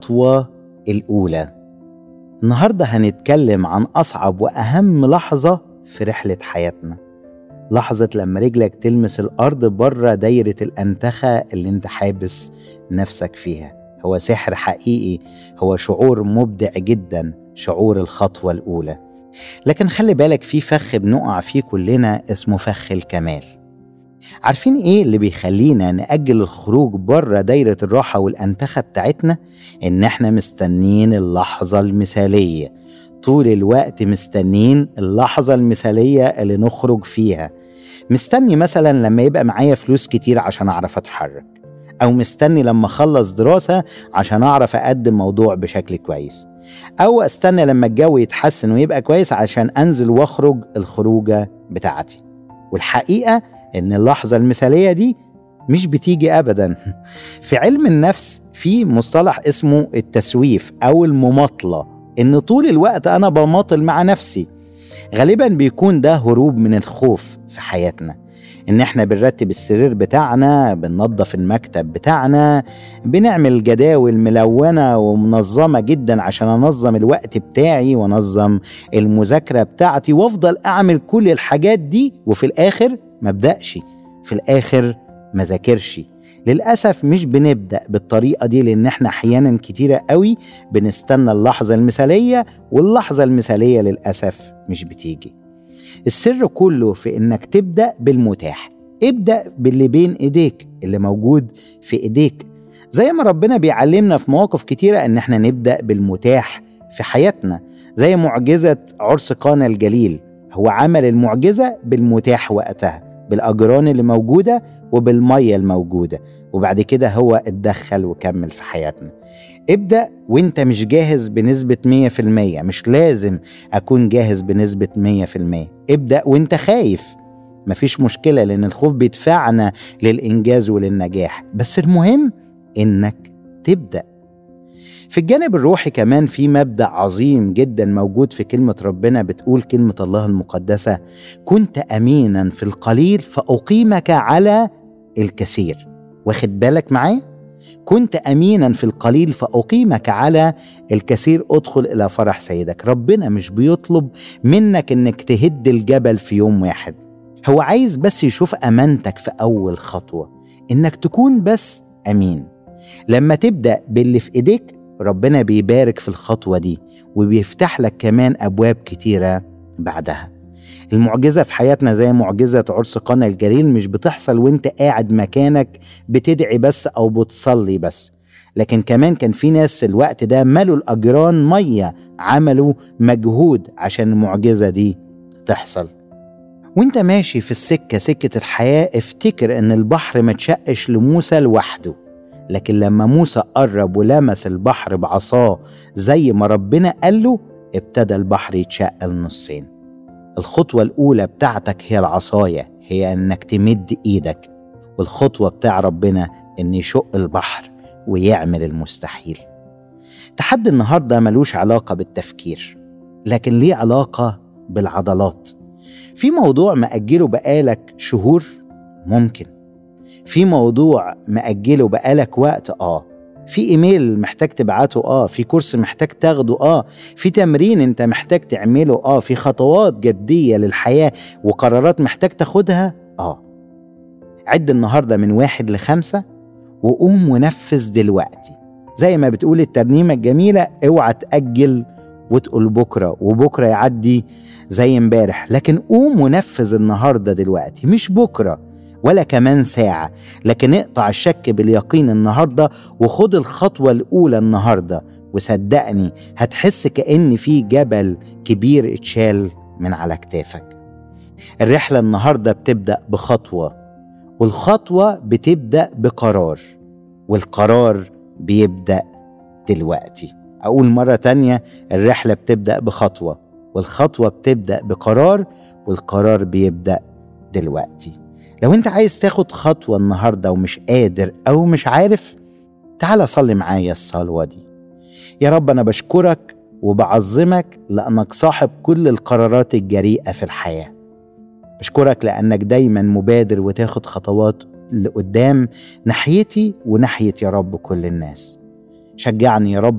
الخطوة الأولى النهاردة هنتكلم عن أصعب وأهم لحظة في رحلة حياتنا لحظة لما رجلك تلمس الأرض بره دايرة الأنتخة اللي انت حابس نفسك فيها هو سحر حقيقي هو شعور مبدع جدا شعور الخطوة الأولى لكن خلي بالك في فخ بنقع فيه كلنا اسمه فخ الكمال عارفين ايه اللي بيخلينا نأجل الخروج بره دايرة الراحة والأنتخة بتاعتنا؟ إن احنا مستنين اللحظة المثالية طول الوقت مستنين اللحظة المثالية اللي نخرج فيها مستني مثلا لما يبقى معايا فلوس كتير عشان أعرف أتحرك أو مستني لما أخلص دراسة عشان أعرف أقدم موضوع بشكل كويس أو أستنى لما الجو يتحسن ويبقى كويس عشان أنزل وأخرج الخروجة بتاعتي والحقيقة إن اللحظة المثالية دي مش بتيجي أبدا في علم النفس في مصطلح اسمه التسويف أو المماطلة إن طول الوقت أنا بماطل مع نفسي غالبا بيكون ده هروب من الخوف في حياتنا ان احنا بنرتب السرير بتاعنا بننظف المكتب بتاعنا بنعمل جداول ملونة ومنظمة جدا عشان انظم الوقت بتاعي وانظم المذاكرة بتاعتي وافضل اعمل كل الحاجات دي وفي الاخر ما ابدأش في الاخر ما ذاكرش للأسف مش بنبدأ بالطريقة دي لأن احنا أحيانا كتيرة قوي بنستنى اللحظة المثالية واللحظة المثالية للأسف مش بتيجي السر كله في انك تبدا بالمتاح ابدا باللي بين ايديك اللي موجود في ايديك زي ما ربنا بيعلمنا في مواقف كتيره ان احنا نبدا بالمتاح في حياتنا زي معجزه عرس قانا الجليل هو عمل المعجزه بالمتاح وقتها بالاجران اللي موجوده وبالميه الموجوده وبعد كده هو اتدخل وكمل في حياتنا ابدأ وانت مش جاهز بنسبة 100% مش لازم أكون جاهز بنسبة 100% ابدأ وانت خايف مفيش مشكلة لأن الخوف بيدفعنا للإنجاز وللنجاح بس المهم إنك تبدأ في الجانب الروحي كمان في مبدأ عظيم جدا موجود في كلمة ربنا بتقول كلمة الله المقدسة كنت أمينا في القليل فأقيمك على الكثير واخد بالك معايا؟ كنت امينا في القليل فاقيمك على الكثير ادخل الى فرح سيدك ربنا مش بيطلب منك انك تهد الجبل في يوم واحد هو عايز بس يشوف امانتك في اول خطوه انك تكون بس امين لما تبدا باللي في ايديك ربنا بيبارك في الخطوه دي وبيفتح لك كمان ابواب كتيره بعدها المعجزة في حياتنا زي معجزة عرس قنا الجليل مش بتحصل وانت قاعد مكانك بتدعي بس أو بتصلي بس لكن كمان كان في ناس الوقت ده ملوا الأجران مية عملوا مجهود عشان المعجزة دي تحصل وانت ماشي في السكة سكة الحياة افتكر ان البحر ما تشقش لموسى لوحده لكن لما موسى قرب ولمس البحر بعصاه زي ما ربنا قال له ابتدى البحر يتشق لنصين الخطوة الأولى بتاعتك هي العصاية هي إنك تمد إيدك والخطوة بتاع ربنا إن يشق البحر ويعمل المستحيل تحدي النهاردة ملوش علاقة بالتفكير لكن ليه علاقة بالعضلات في موضوع مأجله بقالك شهور ممكن في موضوع مأجله بقالك وقت آه في ايميل محتاج تبعته اه في كورس محتاج تاخده اه في تمرين انت محتاج تعمله اه في خطوات جديه للحياه وقرارات محتاج تاخدها اه عد النهارده من واحد لخمسه وقوم ونفذ دلوقتي زي ما بتقول الترنيمه الجميله اوعى تاجل وتقول بكره وبكره يعدي زي امبارح لكن قوم ونفذ النهارده دلوقتي مش بكره ولا كمان ساعة لكن اقطع الشك باليقين النهاردة وخد الخطوة الأولى النهاردة وصدقني هتحس كأن في جبل كبير اتشال من على كتافك الرحلة النهاردة بتبدأ بخطوة والخطوة بتبدأ بقرار والقرار بيبدأ دلوقتي أقول مرة تانية الرحلة بتبدأ بخطوة والخطوة بتبدأ بقرار والقرار بيبدأ دلوقتي لو انت عايز تاخد خطوة النهاردة ومش قادر أو مش عارف تعال صلي معايا الصلوة دي يا رب أنا بشكرك وبعظمك لأنك صاحب كل القرارات الجريئة في الحياة بشكرك لأنك دايما مبادر وتاخد خطوات لقدام ناحيتي وناحية يا رب كل الناس شجعني يا رب